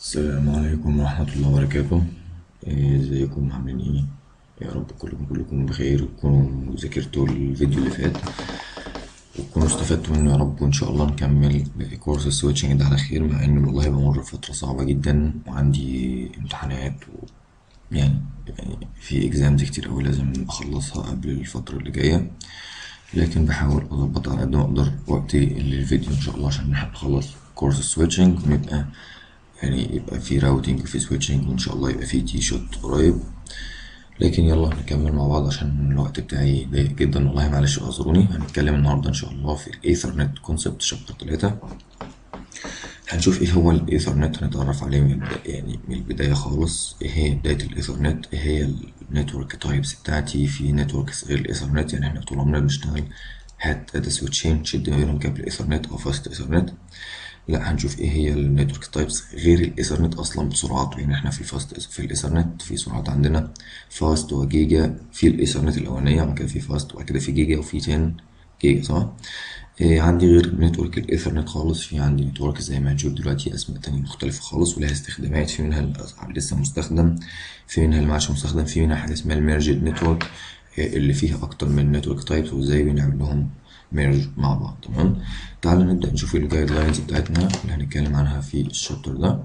السلام عليكم ورحمة الله وبركاته إيه، ازيكم عاملين ايه يا رب كلكم كلكم بخير وتكونوا ذاكرتوا الفيديو اللي فات وتكونوا استفدتوا منه يا رب وان شاء الله نكمل كورس السويتشنج ده على خير مع اني والله بمر بفترة صعبة جدا وعندي امتحانات و يعني يعني في اكزامز كتير اوي لازم اخلصها قبل الفترة اللي جاية لكن بحاول اظبط على قد ما اقدر وقتي للفيديو ان شاء الله عشان نلحق نخلص كورس السويتشنج ونبقى يعني يبقى في راوتينج وفي سويتشنج وان شاء الله يبقى في تي شوت قريب لكن يلا نكمل مع بعض عشان الوقت بتاعي ضيق جدا والله معلش اعذروني هنتكلم النهارده ان شاء الله في الايثرنت كونسبت شابتر 3 هنشوف ايه هو الايثرنت هنتعرف عليه من البدا- يعني من البدايه خالص ايه هي بدايه الايثرنت ايه هي النتورك تايبس بتاعتي في نتوركس غير الايثرنت يعني احنا طول عمرنا بنشتغل هات اداه سويتشين تشد ما بينهم كابل ايثرنت او فاست ايثرنت لا هنشوف ايه هي النتورك تايبس غير الايثرنت اصلا بسرعاته يعني احنا في الفاست في الايثرنت في سرعات عندنا فاست وجيجا في الايثرنت الاولانيه وبعد كده في فاست وبعد كده في جيجا وفي 10 جيجا صح إيه عندي غير نتورك الايثرنت خالص في عندي نتورك زي ما هنشوف دلوقتي اسماء تانية مختلفة خالص ولها استخدامات في منها اللي لسه مستخدم في منها اللي معادش مستخدم في منها حاجة اسمها الميرجد نتورك اللي فيها اكتر من نتورك تايبس وازاي بنعمل لهم ميرج مع بعض تمام تعالى نبدأ نشوف الجايد لاينز بتاعتنا اللي هنتكلم عنها في الشابتر ده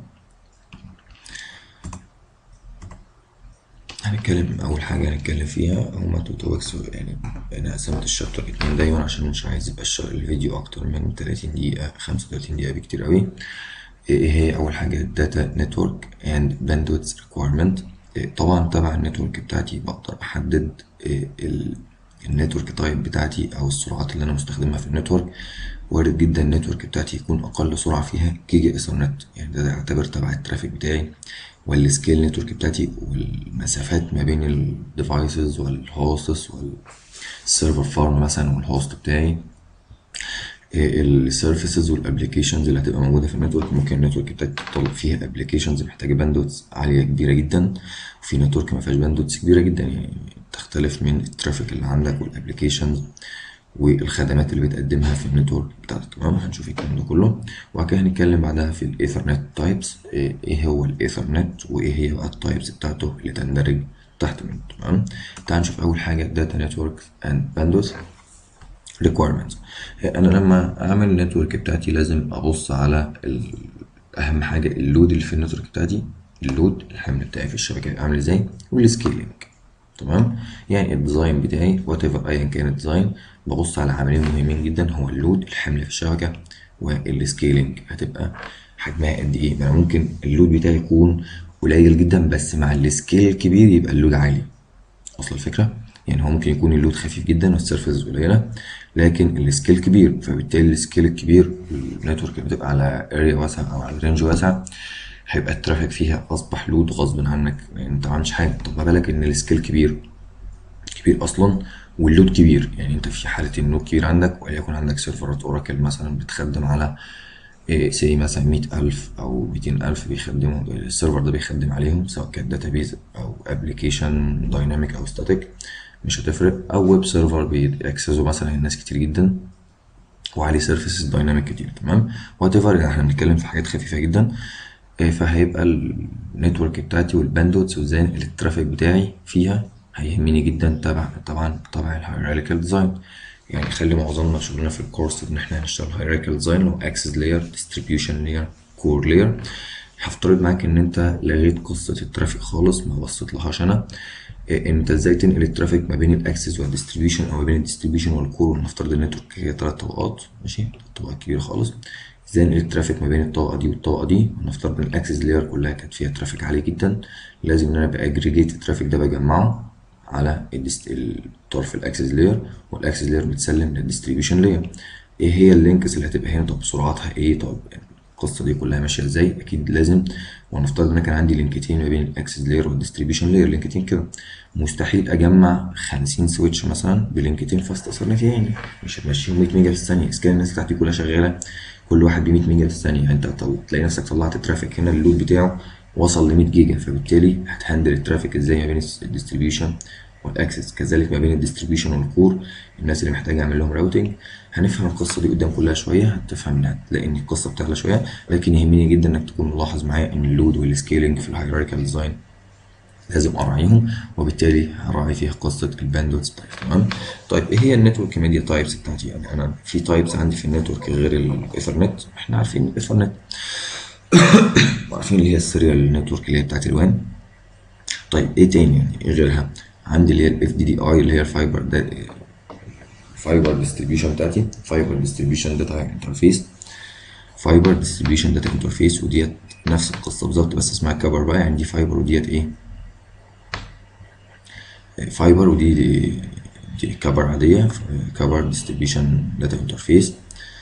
هنتكلم أول حاجة هنتكلم فيها هما تو توبكس يعني أنا قسمت الشابتر اتنين دايما عشان مش عايز يبقى الش- الفيديو أكتر من 30 دقيقة 35 دقيقة بكتير أوي إيه هي أول حاجة داتا نتورك and bandwidth requirement إيه طبعا تبع النتورك بتاعتي بقدر أحدد إيه ال- النتورك تايب بتاعتي أو السرعات اللي أنا مستخدمها في النتورك وارد جدا النتورك بتاعتي يكون أقل سرعة فيها جيجا إيثرنت يعني ده يعتبر تبع الترافيك بتاعي والسكيل نتورك بتاعتي والمسافات ما بين الديفايسز والهوستس والسيرفر فارم مثلا والهوست بتاعي السيرفيسز والابلكيشنز اللي هتبقى موجوده في النتورك ممكن النتورك بتاعتك تطلب فيها ابلكيشنز محتاجه باندوتس عاليه كبيره جدا وفي نتورك ما فيهاش باندوتس كبيره جدا يعني تختلف من الترافيك اللي عندك والابلكيشنز والخدمات اللي بتقدمها في النتورك بتاعتك تمام هنشوف الكلام ده كله وبعد كده هنتكلم بعدها في الايثرنت تايبس ايه هو الايثرنت وايه هي بقى التايبس بتاعته اللي تندرج تحت منه تمام تعال نشوف اول حاجه داتا نتورك اند باندوث requirements انا لما اعمل النتورك بتاعتي لازم ابص على ال- اهم حاجه اللود اللي في النتورك بتاعتي اللود الحمل بتاعي في الشبكه عامل ازاي والسكيلينج تمام يعني الديزاين بتاعي وات ايفر ايا كان الديزاين ببص على عاملين مهمين جدا هو اللود الحمل في الشبكه والسكيلينج هتبقى حجمها قد ايه ما انا ممكن اللود بتاعي يكون قليل جدا بس مع السكيل الكبير يبقى اللود عالي اصل الفكره يعني هو ممكن يكون اللود خفيف جدا والسيرفيس قليله لكن السكيل كبير فبالتالي السكيل الكبير النتورك بتبقى على اريا واسعه او على رينج واسع هيبقى الترافيك فيها اصبح لود غصب عنك يعني انت ما عملتش حاجه طب ما بالك ان السكيل كبير كبير اصلا واللود كبير يعني انت في حاله النود كبير عندك وليكن عندك سيرفرات اوراكل مثلا بتخدم على سي مثلا مية ألف أو ميتين ألف بيخدموا السيرفر ده بيخدم عليهم سواء كان داتابيز أو ابلكيشن دايناميك أو ستاتيك مش هتفرق أو ويب سيرفر بيأكسسوا مثلا الناس كتير جدا وعليه سيرفيسز دايناميك كتير تمام وات ايفر احنا بنتكلم في حاجات خفيفه جدا آه، فهيبقى النتورك بتاعتي والباندوتس وازاي الترافيك بتاعي فيها هيهمني جدا تبع طبعا طبع الهيراريكال ديزاين يعني خلي معظمنا شغلنا في الكورس ان احنا هنشتغل هيراريكال ديزاين لو اكسس لاير ديستريبيوشن لاير كور لاير هفترض معاك ان انت لغيت قصه الترافيك خالص ما بصيت لهاش انا إيه، انت ازاي تنقل الترافيك ما بين الاكسس والديستريبيوشن او ما بين الديستريبيوشن والكور ونفترض النتورك هي ثلاث طبقات ماشي ثلاث طبقات كبيره خالص ازاي ننقل الترافيك ما بين الطبقه دي والطبقه دي ونفترض ان الاكسس لاير كلها كانت فيها ترافيك عالي جدا لازم ان انا باجريجيت الترافيك ده بجمعه على الدست... الطرف الاكسس لاير والاكسس لاير بتسلم للديستريبيوشن لاير ايه هي اللينكس اللي هتبقى هنا طب سرعتها ايه طب القصه دي كلها ماشيه ازاي اكيد لازم ونفترض ان انا كان عندي لينكتين ما بين الاكسس لاير والديستريبيوشن لاير لينكتين كده مستحيل اجمع 50 سويتش مثلا بلينكتين فاست اثرنتين مش هتمشيهم 100 ميجا في الثانيه سكان الناس بتاعتي كلها شغاله كل واحد ب 100 ميجا في الثانيه يعني انت طل- تلاقي نفسك طلعت ترافيك هنا اللود بتاعه وصل ل 100 جيجا فبالتالي هتهندل الترافيك ازاي ما بين الديستريبيوشن والاكسس كذلك ما بين الديستريبيوشن والكور الناس اللي محتاجه اعمل لهم راوتنج هنفهم القصه دي قدام كلها شويه هتفهم ان هتلاقي ان القصه بتعلى شويه لكن يهمني جدا انك تكون ملاحظ معايا ان اللود والسكيلنج في الهيراريكال ديزاين لازم اراعيهم وبالتالي هراعي فيها قصه الباندويث بتاعتي تمام طيب ايه هي النتورك ميديا تايبس بتاعتي يعني انا في تايبس عندي في النتورك غير الايثرنت احنا عارفين الايثرنت وعارفين اللي هي السيريال نتورك اللي هي بتاعت الوان طيب ايه تاني يعني ايه غيرها عندي اللي هي الاف دي دي اي اللي هي الفايبر ده فايبر ديستريبيوشن بتاعتي فايبر ديستريبيوشن داتا انترفيس فايبر ديستريبيوشن داتا انترفيس وديت نفس القصه بالظبط بس اسمها كبر بقى يعني دي فايبر وديت ايه فايبر ودي دي, دي كبر عاديه كبر ديستريبيوشن داتا انترفيس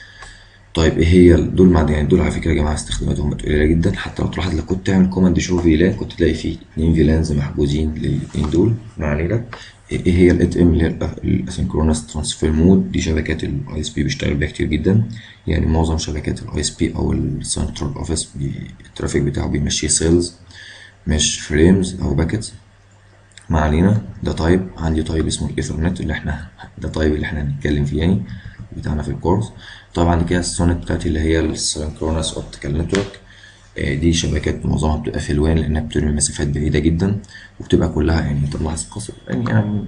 طيب ايه هي دول معدن يعني دول على فكره يا جماعه استخداماتهم قليله جدا حتى لو تلاحظ لو كنت تعمل كوماند شو فيلان كنت تلاقي فيه اتنين فيلانز محجوزين للاتنين دول ما علينا ايه هي الاي ام اللي هي الاسynchronous ترانسفير مود دي شبكات الاي اس بي بيشتغل بيها كتير جدا يعني معظم شبكات الاي اس بي او السنترال اوفيس الترافيك بتاعه بيمشي سيلز مش فريمز او باكيتس ما علينا ده تايب عندي تايب اسمه الايثرنت اللي احنا ده تايب اللي احنا هنتكلم فيه يعني بتاعنا في الكورس طبعا كده السونت بتاعتي اللي هي السynchronous اوبتيكال نتورك دي شبكات معظمها بتبقى في الوان لانها بترمي مسافات بعيده جدا وبتبقى كلها يعني تلاحظ قصر يعني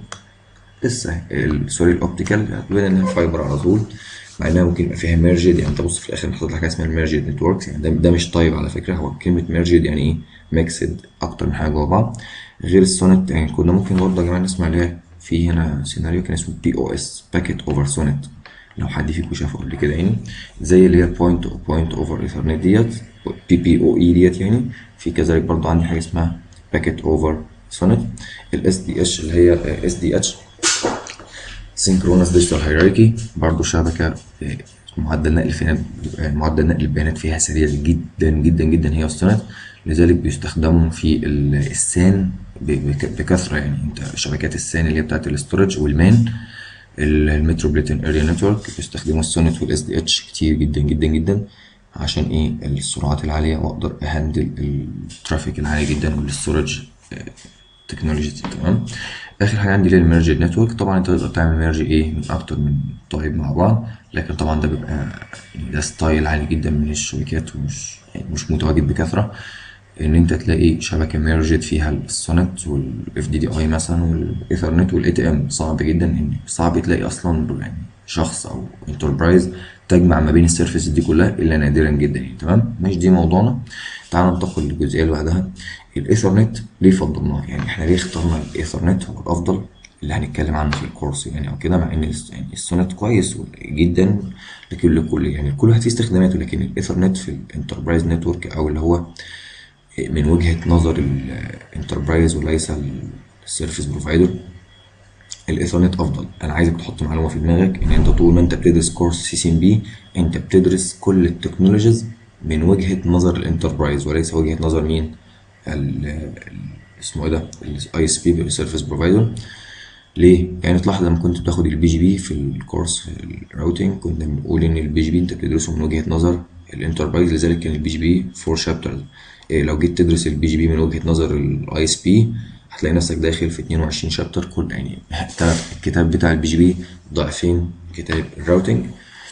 لسه سوري الاوبتيكال هتبان انها فايبر على طول مع انها ممكن يبقى فيها ميرجد يعني انت بص في الاخر حاطط لك حاجه اسمها الميرجد نتوركس يعني ده, ده مش طيب على فكره هو كلمه ميرجد يعني ايه ميكسد اكتر من حاجه جوا بعض غير السونت يعني كنا ممكن برضه يا جماعه نسمع اللي هي في هنا سيناريو كان اسمه بي او اس باكيت اوفر سونت لو حد فيكم شافه قبل كده يعني زي اللي هي بوينت بوينت اوفر ايثرنت ديت بي بي او اي ديت يعني في كذلك برضو عندي حاجه اسمها باكيت اوفر سونت الاس دي اتش اللي هي اس دي اتش سينكرونس ديجيتال هيراركي برضو شبكه معدل نقل فيها معدل نقل البيانات فيها سريع جدا جدا جدا هي السونت لذلك بيستخدموا في السان بكثره يعني انت شبكات السان اللي هي بتاعت الاستورج والمان المتروبوليتان اريا نتورك بيستخدموا السونت والاس دي اتش كتير جدا جدا جدا عشان ايه السرعات العاليه واقدر اهندل الترافيك العالي جدا والاستورج تكنولوجي تمام اخر حاجه عندي اللي هي الميرج نتورك طبعا انت تقدر تعمل ميرج ايه من اكتر من طيب مع بعض لكن طبعا ده بيبقى ده ستايل عالي جدا من الشبكات ومش يعني مش متواجد بكثره ان انت تلاقي شبكه ميرجد فيها السونت والاف دي دي اي مثلا والايثرنت والاي تي ام صعب جدا ان صعب تلاقي اصلا يعني شخص او انتربرايز تجمع ما بين السيرفيس دي كلها الا نادرا جدا يعني تمام مش دي موضوعنا تعال ننتقل للجزئيه اللي بعدها الايثرنت ليه فضلناه يعني احنا ليه اخترنا الايثرنت هو الافضل اللي هنتكلم عنه في الكورس يعني او كده مع ان يعني السونت كويس جدا لكن لكل يعني الكل هتفيه استخداماته لكن الايثرنت في الانتربرايز نتورك او اللي هو من وجهه نظر الانتربرايز وليس السيرفيس بروفايدر الايثرنت افضل انا عايزك تحط معلومه في دماغك ان انت طول ما انت بتدرس كورس سي سي ام بي انت بتدرس كل التكنولوجيز من وجهه نظر الانتربرايز وليس وجهه نظر مين اسمه ايه ده الاي اس بي السيرفيس بروفايدر ليه؟ يعني تلاحظ لما كنت بتاخد البي جي بي في الكورس في الراوتنج كنا بنقول ان البي جي بي انت بتدرسه من وجهه نظر الانتربرايز لذلك كان البي جي بي فور شابترز إيه لو جيت تدرس البي جي بي من وجهه نظر الاي اس بي هتلاقي نفسك داخل في 22 شابتر كل يعني الكتاب بتاع البي جي بي ضعفين كتاب الراوتنج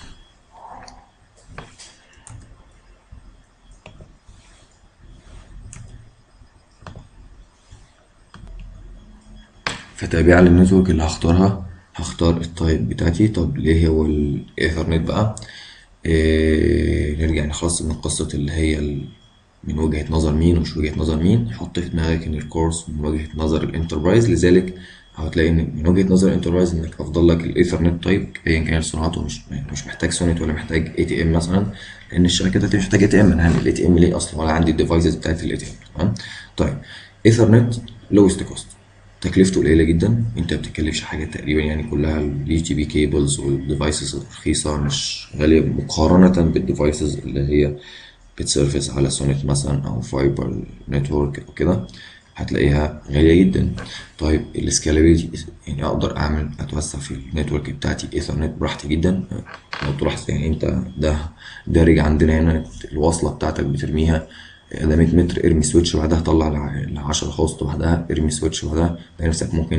فتابعا للنتورك اللي هختارها هختار التايب بتاعتي طب ليه هو الايثرنت بقى إيه نرجع نخلص من قصة اللي هي ال... من وجهة نظر مين ومش وجهة نظر مين حط في دماغك ان الكورس من وجهة نظر الانتربرايز لذلك هتلاقي ان من وجهة نظر الانتربرايز انك افضل لك الايثرنت تايب ايا كان سرعته مش مش محتاج سونيت ولا محتاج اي تي ام مثلا لان الشركات دي مش محتاجه اي تي ام انا هعمل اي تي ام ليه اصلا ولا عندي الديفايسز بتاعت الاي تي ام تمام طيب ايثرنت لوست كوست تكلفته قليله جدا انت ما بتتكلفش حاجه تقريبا يعني كلها اليو تي بي كيبلز والديفايسز الرخيصه مش غاليه مقارنه بالديفايسز اللي هي بتسيرفس على سونيت مثلا او فايبر نتورك او كده هتلاقيها غاليه جدا طيب السكالابيلتي يعني اقدر اعمل اتوسع في النتورك بتاعتي ايثرنت براحتي جدا لو تلاحظ يعني انت ده دارج عندنا هنا الوصله بتاعتك بترميها ده 100 متر ارمي سويتش بعدها طلع ل 10 خواص بعدها ارمي سويتش بعدها تلاقي نفسك ممكن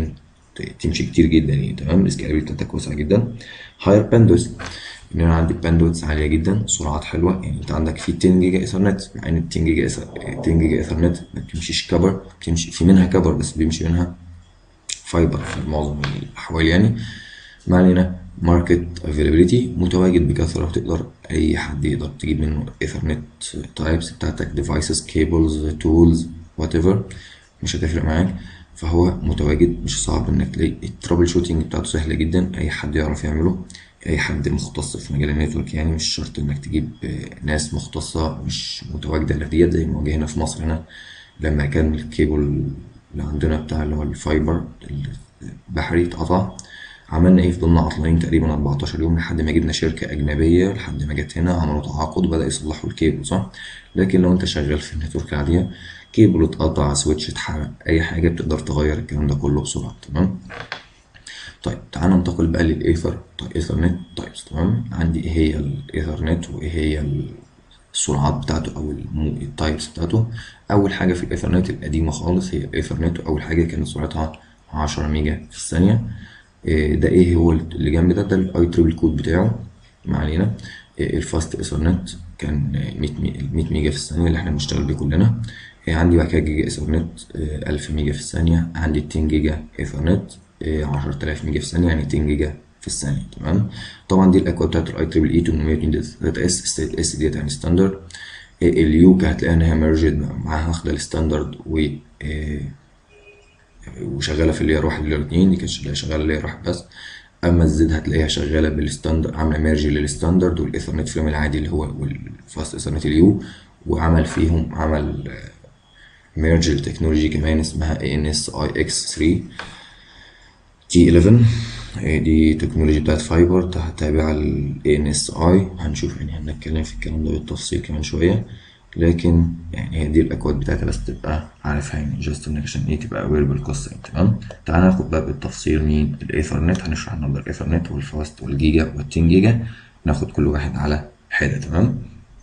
تمشي كتير جدا يعني تمام السكيلابيلتي بتاعتها كويسه جدا هاير باندويث ان انا عندي باندويث عاليه جدا سرعات حلوه يعني انت عندك في 10 جيجا ايثرنت مع ان 10 جيجا 10 جيجا ايثرنت ما بتمشيش كبر بتمشي في منها كبر بس بيمشي منها فايبر في معظم الاحوال يعني ما علينا ماركت افيلابيلتي متواجد بكثره وتقدر اي حد يقدر تجيب منه ايثرنت تايبس بتاعتك ديفايسز كيبلز تولز وات ايفر مش هتفرق معاك فهو متواجد مش صعب انك تلاقي الترابل شوتنج بتاعته سهله جدا اي حد يعرف يعمله اي حد مختص في مجال النتورك يعني مش شرط انك تجيب ناس مختصه مش متواجده الا ديت زي ما واجه هنا في مصر هنا لما كان الكيبل اللي عندنا بتاع اللي هو الفايبر البحري اتقطع عملنا ايه فضلنا عطلانين تقريبا 14 يوم لحد ما جبنا شركه اجنبيه لحد ما جت هنا عملوا تعاقد وبدا يصلحوا الكيبل صح لكن لو انت شغال في النتورك العاديه كيبل اتقطع سويتش اتحرق اي حاجه بتقدر تغير الكلام ده كله بسرعه تمام طيب تعالى ننتقل بقى للايثر طيب ايثرنت تايبس تمام عندي ايه هي الايثرنت وايه هي السرعات بتاعته او التايبس بتاعته اول حاجه في الايثرنت القديمه خالص هي الايثرنت واول حاجه كانت سرعتها 10 ميجا في الثانيه ده ايه هو اللي جنب ده ده الاي تريبل كود بتاعه ما علينا الفاست ايثرنت كان 100 ميجا في الثانيه اللي احنا بنشتغل بيه كلنا عندي بعد كده جيجا ايثرنت 1000 ميجا في الثانيه عندي 10 جيجا ايثرنت 10000 ميجا في الثانيه يعني 10 جيجا في الثانيه تمام طبعا دي الاكواد بتاعت الاي تريبل اي 802 اس اس ديت يعني ستاندرد اليو هتلاقيها ان هي ميرجد معاها واخده الستاندرد و وشغاله في اللير واحد واللير اتنين دي كانت شغاله لير واحد بس اما الزد هتلاقيها شغاله بالستاندرد عامله ميرج للستاندرد والايثرنت فريم العادي اللي هو والفاست ايثرنت اليو وعمل فيهم عمل ميرج لتكنولوجي كمان اسمها اي ان اس اي اكس 3 تي 11 دي تكنولوجي بتاعت فايبر تابعة لل ANSI هنشوف يعني هنتكلم في الكلام ده بالتفصيل كمان شوية لكن يعني هي دي الأكواد بتاعتها بس تبقى عارفها يعني جاست إنك عشان إيه تبقى أوير بالقصة يعني تمام تعالى ناخد بقى بالتفصيل مين الإيثرنت هنشرح النهاردة الإيثرنت والفاست والجيجا والتين جيجا ناخد كل واحد على حدة تمام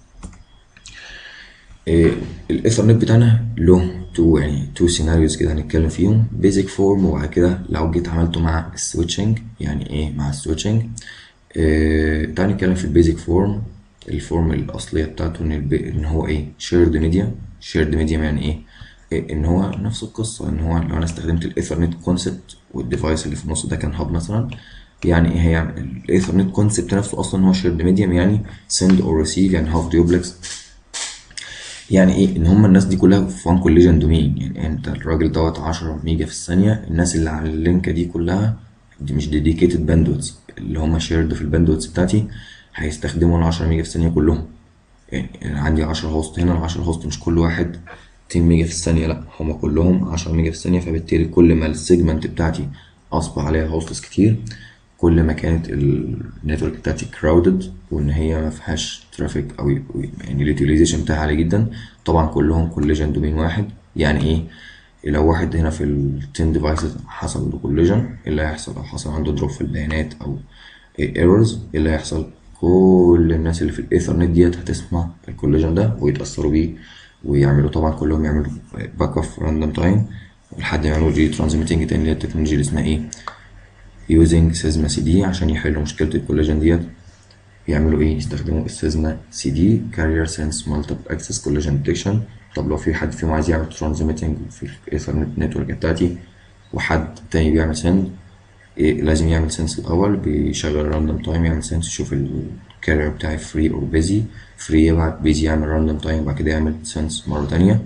إيه الايثرنت بتاعنا له تو يعني تو سيناريوز كده هنتكلم فيهم بيزك فورم وبعد كده لو جيت عملته مع السويتشنج يعني ايه مع السويتشنج إيه تعال نتكلم في البيزك فورم الفورم الاصليه بتاعته ان الب... ان هو ايه شيرد ميديا شيرد ميديا يعني ايه, إيه ان هو نفس القصه ان هو لو انا استخدمت الايثرنت كونسبت والديفايس اللي في النص ده كان هاب مثلا يعني ايه هي الايثرنت كونسبت نفسه اصلا هو شيرد ميديم يعني سند اور ريسيف يعني هاف ديوبلكس يعني ايه ان هم الناس دي كلها في وان كوليجن دومين يعني انت الراجل دوت 10 ميجا في الثانيه الناس اللي على اللينكه دي كلها دي مش ديديكيتد باندويتس اللي هم شيرد في الباندويتس بتاعتي هيستخدموا ال 10 ميجا في الثانيه كلهم يعني عندي 10 هوست هنا ال 10 هوست مش كل واحد 10 ميجا في الثانيه لا هم كلهم 10 ميجا في الثانيه فبالتالي كل ما السيجمنت بتاعتي اصبح عليها هوستس كتير كل ما كانت النتورك بتاعتي كراودد وان هي ما فيهاش ترافيك او يعني اليوتيلايزيشن بتاعها عالي جدا طبعا كلهم كوليجن دومين واحد يعني ايه لو واحد هنا في ال 10 ديفايسز حصل له كوليجن ايه اللي هيحصل او حصل عنده دروب في البيانات او ايرورز ايه اللي هيحصل كل الناس اللي في الايثرنت ديت هتسمع الكوليجن ده ويتاثروا بيه ويعملوا طبعا كلهم يعملوا باك اوف راندوم تايم لحد ما يعملوا ري ترانزميتنج تاني اللي هي التكنولوجيا اللي اسمها ايه يوزنج سيزما سي دي عشان يحلوا مشكلة الكولاجين ديت يعملوا ايه يستخدموا السيزما سي دي كارير سنس مالتيبل اكسس كولاجين ديتكشن طب لو في حد فيهم عايز يعمل ترانزميتنج في الايثرنت نتورك بتاعتي وحد تاني بيعمل سند إيه لازم يعمل سنس الاول بيشغل راندوم تايم يعمل سنس يشوف الكارير بتاعي فري او بيزي فري يبعت بيزي يعمل راندوم تايم بعد كده يعمل سنس مرة تانية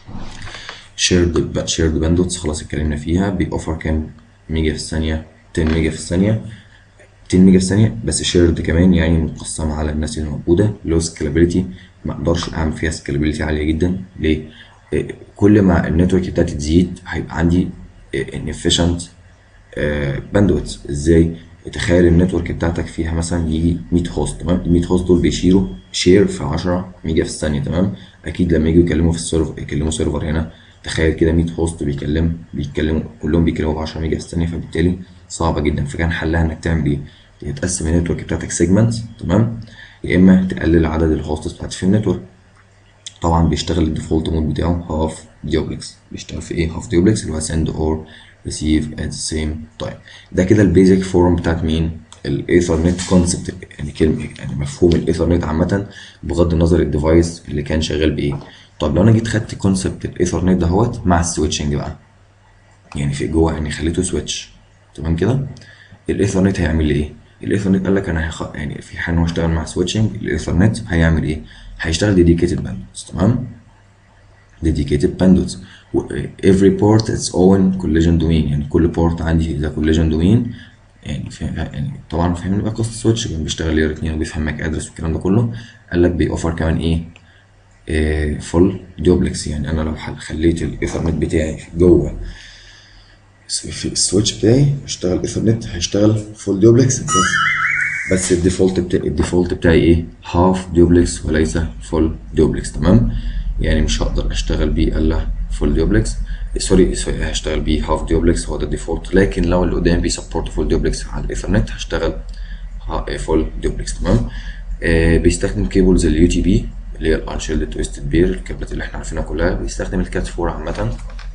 شيرد شيرد باندوتس خلاص اتكلمنا فيها بيوفر كام ميجا في الثانية 10 ميجا في الثانية 10 ميجا في الثانية بس شيرد كمان يعني مقسمة على الناس اللي موجودة لو سكيلابيلتي ما اقدرش اعمل فيها سكيلابيلتي عالية جدا ليه؟ إيه كل ما النتورك بتاعتي تزيد هيبقى عندي inefficient باندويتس ازاي؟ تخيل النتورك بتاعتك فيها مثلا يجي 100 هوست تمام ال 100 هوست دول بيشيروا شير في 10 ميجا في الثانية تمام اكيد لما يجوا يكلموا في السيرفر يكلموا سيرفر هنا تخيل كده 100 هوست بيكلم بيتكلموا كلهم بيتكلموا ب 10 ميجا في الثانية فبالتالي صعبة جدا فكان حلها انك تعمل ايه؟ يا تقسم النتورك بتاعتك سيجمنتس تمام يا اما تقلل عدد الهوستس بتاعتك في النتورك طبعا بيشتغل الديفولت مود بتاعه هاف ديوبلكس بيشتغل في ايه هاف ديوبلكس اللي هو سند اور receive at the same time ده كده البيزك فورم بتاعت مين الايثرنت كونسبت يعني كلمه يعني مفهوم الايثرنت عامه بغض النظر الديفايس اللي كان شغال بايه طب لو انا جيت خدت كونسبت الايثرنت دهوت مع السويتشنج بقى يعني في جوه يعني خليته سويتش تمام كده الايثرنت هيعمل لي ايه الايثرنت قال لك انا هخ... يعني في حال ان هو اشتغل مع سويتشنج الايثرنت هيعمل ايه هيشتغل ديديكيتد باندويث تمام dedicated bandwidth every port its own collision domain يعني كل بورت عندي ده collision domain يعني في يعني طبعا فاهمني بقى قصه سويتش كان بيشتغل لير اتنين وبيفهم ماك ادرس والكلام ده كله قال لك بيوفر كمان ايه إيه فول دوبلكس يعني انا لو خليت الايثرنت بتاعي جوه في السويتش بتاعي اشتغل ايثرنت هيشتغل فول دوبلكس بس بس الديفولت بتاعي الديفولت بتاعي ايه هاف دوبلكس وليس فول دوبلكس تمام يعني مش هقدر اشتغل بيه الا فول دوبلكس سوري هشتغل بيه هاف دوبلكس هو ده الديفولت لكن لو اللي قدامي بيسبورت فول دوبلكس على الايثرنت هشتغل فول دوبلكس تمام آه بيستخدم كيبلز اليو تي بي اللي هي الانشيلد تويستد بير الكابلات اللي احنا عارفينها كلها بيستخدم الكات 4 عامه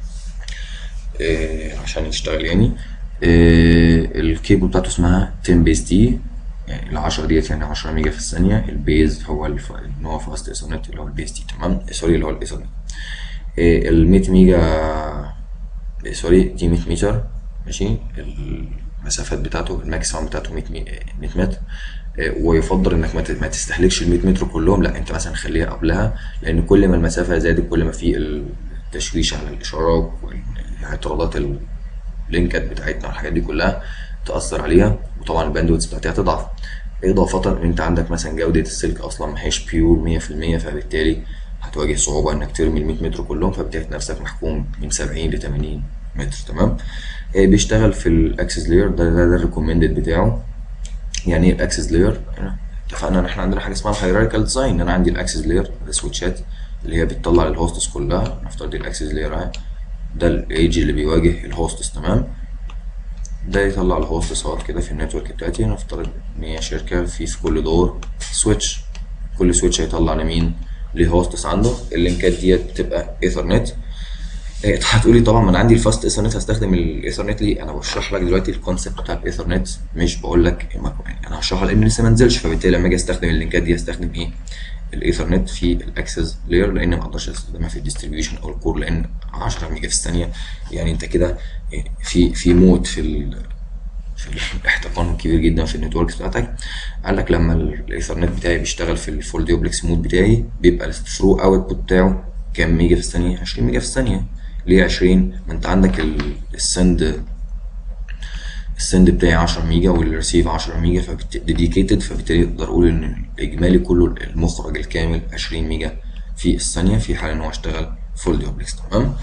آه عشان يشتغل يعني آه الكيبل بتاعته اسمها 10 بيز تي يعني ال 10 ديت يعني 10 ميجا في الثانية البيز هو الف... ان هو فاست ايثرنت اللي هو البيز تي تمام سوري اللي هو الايثرنت إيه ال 100 ميجا إيه سوري دي 100 متر ماشي المسافات بتاعته الماكسيمم بتاعته 100 100 متر إيه ويفضل انك ما تستهلكش ال 100 متر كلهم لا انت مثلا خليها قبلها لان كل ما المسافه زادت كل ما في التشويش على الاشارات واعتراضات اللينكات بتاعتنا والحاجات دي كلها تأثر عليها وطبعا الباندويتس بتاعتها تضعف إضافة إن أنت عندك مثلا جودة السلك أصلا ما هيش بيور 100% فبالتالي هتواجه صعوبة إنك ترمي ال 100 متر كلهم فبتلاقي نفسك محكوم من 70 ل 80 متر تمام بيشتغل في الأكسس لاير ده ده, ده الريكومندد بتاعه يعني إيه الأكسس لاير اتفقنا إن إحنا عندنا حاجة اسمها الهيراريكال ديزاين أنا عندي الأكسس لاير السويتشات اللي هي بتطلع للهوستس كلها نفترض الأكسس لاير أهي ده الايدج اللي بيواجه الهوستس تمام ده يطلع الهوست سواء كده في النتورك بتاعتي نفترض ان هي شركة في في كل دور سويتش كل سويتش هيطلع لمين لهوستس عنده اللينكات ديت بتبقى ايثرنت هتقولي طبعا ما انا عندي الفاست ايثرنت هستخدم الايثرنت ليه انا بشرح لك دلوقتي الكونسيبت بتاع الايثرنت مش بقول لك يعني انا هشرحها لان لسه ما نزلش فبالتالي لما اجي استخدم اللينكات دي هستخدم ايه الايثرنت في الاكسس لاير لان ما اقدرش استخدمها في الديستريبيوشن او الكور لان 10 ميجا في الثانيه يعني انت كده في في موت في ال في الاحتقان كبير جدا في النتوركس بتاعتك قال لك لما الايثرنت بتاعي بيشتغل في الفول دوبلكس مود بتاعي بيبقى الثرو اوت بتاعه كام ميجا في الثانيه 20 ميجا في الثانيه ليه 20 ما انت عندك السند السند بتاعي 10 ميجا والريسيف 10 ميجا فديديكيتد فبالتالي اقدر اقول ان الاجمالي كله المخرج الكامل 20 ميجا في الثانيه في حال ان هو اشتغل فول دوبلكس تمام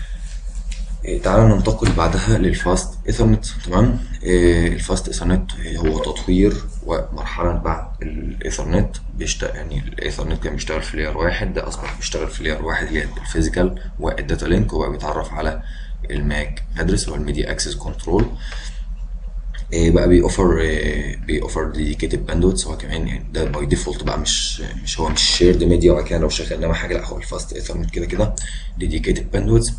إيه تعالوا ننتقل بعدها للفاست ايثرنت تمام إيه الفاست ايثرنت هو تطوير ومرحله بعد الايثرنت بيشتغل يعني الايثرنت كان بيشتغل في لير واحد ده اصبح بيشتغل في لير واحد اللي هي الفيزيكال والداتا لينك وبقى بيتعرف على الماك ادرس اللي هو الميديا اكسس كنترول بقى بيوفر بيوفر ديديكيتد باندويتس هو كمان يعني ده باي ديفولت بقى مش مش هو مش شيرد ميديا وبعد كده لو شغلنا مع حاجه لا هو الفاست ايثرنت كده كده ديديكيتد باندويتس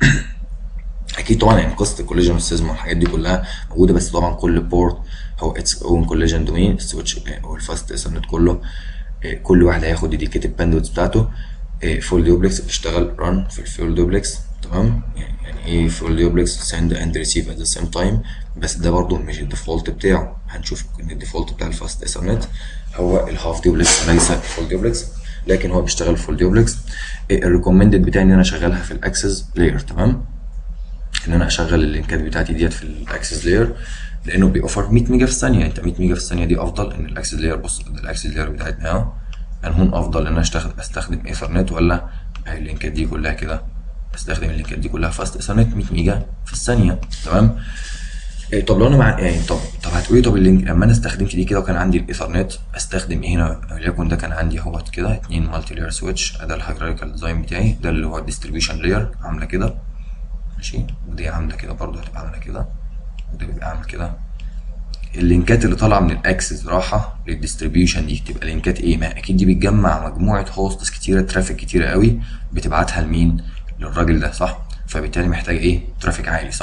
اكيد طبعا يعني قصه الكوليجن والسيزم والحاجات دي كلها موجوده بس طبعا كل بورت هو اتس اون كوليجن دومين السويتش او الفاست ايثرنت كله كل واحد هياخد ديديكيتد باندويتس بتاعته فول دوبلكس بيشتغل ران في الفول دوبلكس تمام يعني يعني ايه فول دوبلكس سند اند ريسيف ات ذا سيم تايم بس ده برضو مش الديفولت بتاعه هنشوف ان الديفولت بتاع الفاست ايثرنت هو الهاف دوبلكس ليس الفول دوبلكس لكن هو بيشتغل فول دوبلكس الريكومندد بتاعي ان انا اشغلها في الاكسس لاير تمام ان انا اشغل اللينكات بتاعتي ديت في الاكسس لاير لانه بيوفر 100 ميجا في الثانيه انت 100 ميجا في الثانيه دي افضل ان الاكسس لاير بص الاكسس لاير بتاعتنا اهو انهون افضل ان انا استخدم استخدم ايثرنت ولا اللينكات دي كلها كده استخدم اللينكات دي كلها فاست ايثرنت 100 ميجا في الثانيه تمام إيه طب لو انا مع يعني طب طب هتقولي طب اللينك لما انا استخدمت دي كده وكان عندي الايثرنت استخدم ايه هنا وليكن ده كان عندي اهوت كده اتنين مالتي لاير سويتش ده الهيراريكال ديزاين بتاعي ده اللي هو الديستريبيوشن لاير عامله كده ماشي ودي عامله كده برضه هتبقى عامله كده وده بيبقى عامل كده اللينكات اللي طالعه من الاكسس راحه للديستريبيوشن دي تبقى لينكات ايه ما اكيد دي بتجمع مجموعه هوستس كتيره ترافيك كتيره قوي بتبعتها لمين للراجل ده صح فبالتالي محتاج ايه ترافيك عالي صح او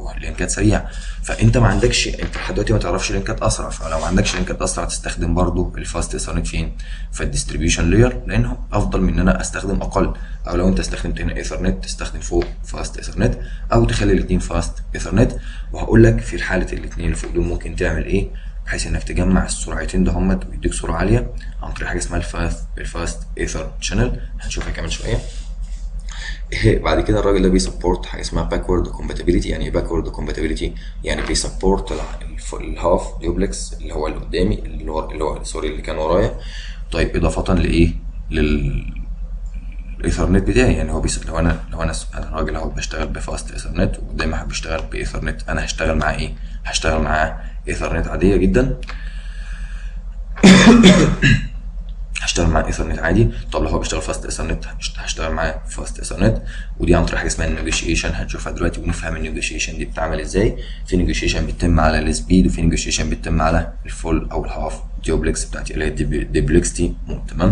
لينكات سريعه فانت ما عندكش انت لحد دلوقتي ما تعرفش لينكات اسرع فلو ما عندكش لينكات اسرع تستخدم برضو الفاست ايثرنت فين في الديستريبيوشن لاير لانه افضل من ان انا استخدم اقل او لو انت استخدمت هنا ايثرنت تستخدم فوق فاست ايثرنت او تخلي الاثنين فاست ايثرنت وهقول لك في حاله الاثنين اللي فوق دول ممكن تعمل ايه بحيث انك تجمع السرعتين ده همت ويديك سرعه عاليه عن طريق حاجه اسمها الفاست الفاست ايثر شانل هنشوفها كمان شويه إيه بعد كده الراجل ده بيسبورت حاجه اسمها باكورد كومباتيبيليتي يعني ايه باكورد كومباتيبيلي يعني بيسبورت الهاف ديوبلكس اللي هو اللي قدامي اللي هو اللي هو سوري اللي كان ورايا طيب اضافه لايه لل الايثرنت بتاعي يعني هو بيس... لو انا لو انا انا راجل اهو بشتغل بفاست ايثرنت وقدامي حد بيشتغل بايثرنت انا هشتغل معاه ايه؟ هشتغل معاه ايثرنت عاديه جدا هشتغل معاه ايثرنت عادي طب لو هو بيشتغل فاست ايثرنت هشتغل معاه فاست ايثرنت ودي عن طريق حاجه اسمها النيجوشيشن هنشوفها دلوقتي ونفهم النيجوشيشن دي بتتعمل ازاي في نيجوشيشن بتتم على السبيد وفي نيجوشيشن بتتم على الفول او الهاف ديوبلكس بتاعتي اللي هي الديبلكستي تمام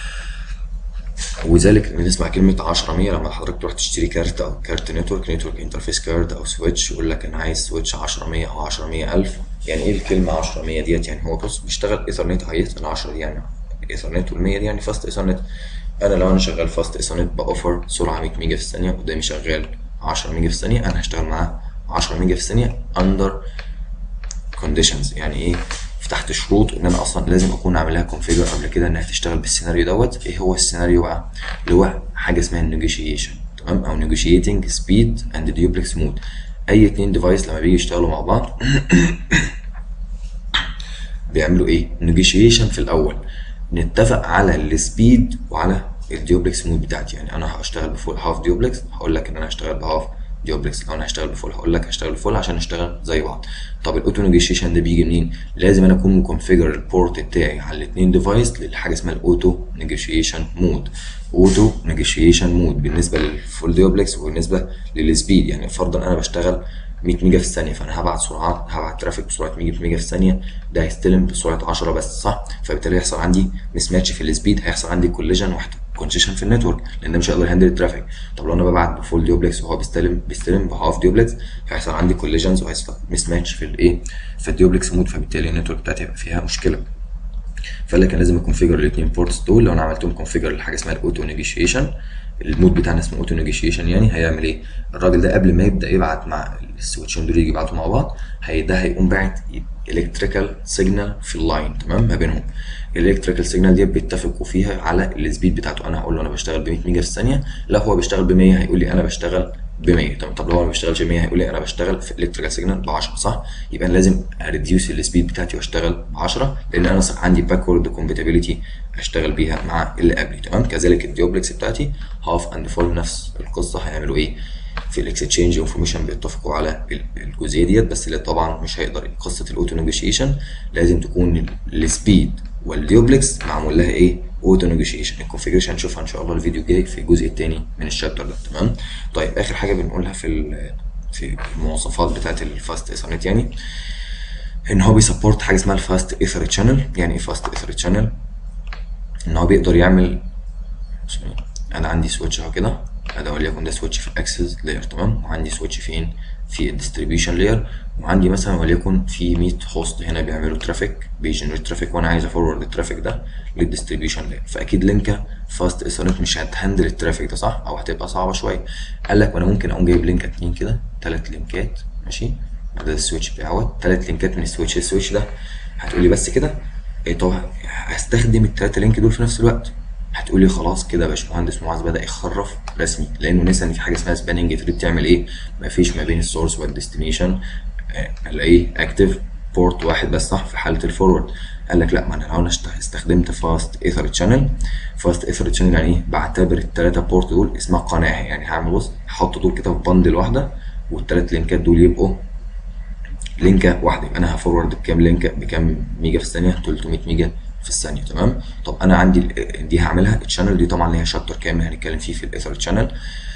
وذلك بنسمع كلمة 10 100 لما حضرتك تروح تشتري كارت أو كارت نتورك نتورك انترفيس كارد أو سويتش يقول لك أنا عايز سويتش 10 100 أو 10 100 ألف يعني إيه الكلمة 10 100 ديت يعني هو بص بيشتغل ايثرنت هايت ال 10 دي يعني ايثرنت وال 100 دي يعني فاست ايثرنت أنا لو أنا شغال فاست ايثرنت بأوفر سرعة 100 ميجا في الثانية قدامي شغال 10 ميجا في الثانية أنا هشتغل معاه 10 ميجا في الثانية أندر كونديشنز يعني إيه فتحت شروط ان انا اصلا لازم اكون عامل لها كونفيجر قبل كده انها تشتغل بالسيناريو دوت ايه هو السيناريو بقى اللي هو حاجه اسمها النيجوشيشن تمام او نيجوشيتنج سبيد اند ديوبلكس مود اي اتنين ديفايس لما بيجي يشتغلوا مع بعض بيعملوا ايه نيجوشيشن في الاول نتفق على السبيد وعلى الديوبلكس مود بتاعتي يعني انا هشتغل بفول هاف ديوبلكس هقول لك ان انا هشتغل بهاف ديوبلكس لو انا هشتغل بفول هقول لك هشتغل بفول عشان نشتغل زي بعض طب الاوتو نيجوشيشن ده بيجي منين لازم انا اكون مكونفيجر البورت بتاعي على الاثنين ديفايس لحاجه اسمها الاوتو نيجوشيشن مود اوتو نيجوشيشن مود بالنسبه للفول ديوبلكس وبالنسبه للسبيد يعني فرضا انا بشتغل 100 ميجا في الثانيه فانا هبعت سرعات هبعت ترافيك بسرعه 100 ميجا في الثانيه ده هيستلم بسرعه 10 بس صح فبالتالي هيحصل عندي مس ماتش في السبيد هيحصل عندي كوليجن واحده كونجيشن في النتورك لان ده مش هيقدر يهندل الترافيك طب لو انا ببعت بفول ديوبلكس وهو بيستلم بيستلم بهاف ديوبلكس هيحصل عندي كوليجنز وهيحصل مس ماتش في الايه في الديوبلكس مود فبالتالي النتورك بتاعتي هيبقى فيها مشكله فقال لك انا لازم اكونفيجر الاثنين بورتس دول لو انا عملتهم كونفيجر لحاجه اسمها الاوتو نيجوشيشن المود بتاعنا اسمه اوتو نيجوشيشن يعني هيعمل ايه الراجل ده قبل ما يبدا يبعت مع السويتشين دول يجي يبعتوا مع بعض هي ده هيقوم باعت الكتريكال سيجنال في اللاين تمام ما بينهم الالكتريكال سيجنال دي بيتفقوا فيها على السبيد بتاعته انا هقول له انا بشتغل ب 100 ميجا في الثانيه لا هو بيشتغل ب 100 هيقول لي انا بشتغل ب 100 طب طب لو هو ما بيشتغلش ب 100 هيقول لي انا بشتغل في الكتريكال سيجنال ب 10 صح يبقى انا لازم اريديوس السبيد بتاعتي واشتغل ب 10 لان انا عندي باكورد كومباتيبيليتي اشتغل بيها مع اللي قبلي تمام كذلك الديوبلكس بتاعتي هاف اند فول نفس القصه هيعملوا ايه في الاكستشينج انفورميشن بيتفقوا على الجزئيه ديت بس اللي طبعا مش هيقدر قصه الاوتو نيجوشيشن لازم تكون السبيد والديوبلكس معمول لها ايه اوتو نيجوشيشن الكونفيجريشن هنشوفها ان شاء الله الفيديو الجاي في الجزء الثاني من الشابتر ده تمام طيب اخر حاجه بنقولها في في المواصفات بتاعه الفاست ايثرنت يعني ان هو بيسبورت حاجه اسمها الفاست ايثر تشانل يعني ايه فاست ايثر تشانل ان هو بيقدر يعمل انا عندي سويتش اهو كده ده وليكن ده سويتش في الاكسس لاير تمام وعندي سويتش فين في الديستريبيوشن لاير وعندي مثلا وليكن في 100 هوست هنا بيعملوا ترافيك بيجنريت ترافيك وانا عايز افورورد الترافيك ده للديستريبيوشن لاير فاكيد لينكا فاست ايثرنت مش هتهندل الترافيك ده صح او هتبقى صعبه شويه قال لك وانا ممكن اقوم جايب لينك اتنين كده ثلاث لينكات ماشي ده السويتش بتاعه ثلاث لينكات من السويتش السويتش ده هتقولي بس كده ايه طب هستخدم الثلاثه لينك دول في نفس الوقت هتقولي خلاص كده يا باشمهندس معاذ بدا يخرف رسمي لانه نسى ان في حاجه اسمها سباننج تري بتعمل ايه مفيش ما بين السورس والديستنيشن الاقيه اكتف بورت واحد بس صح في حاله الفورورد قال لك لا ما انا لو انا استخدمت فاست ايثر تشانل فاست ايثر تشانل يعني ايه بعتبر الثلاثه بورت دول اسمها قناه يعني هعمل بص هحط دول كده في بندل واحده والثلاث لينكات دول يبقوا لينكه واحده يبقى انا هفورورد بكام لينكه بكام ميجا في الثانيه 300 ميجا في الثانيه تمام طب انا عندي دي هعملها الشانل دي طبعا ليها شابتر كامل هنتكلم فيه في الايثر تشانل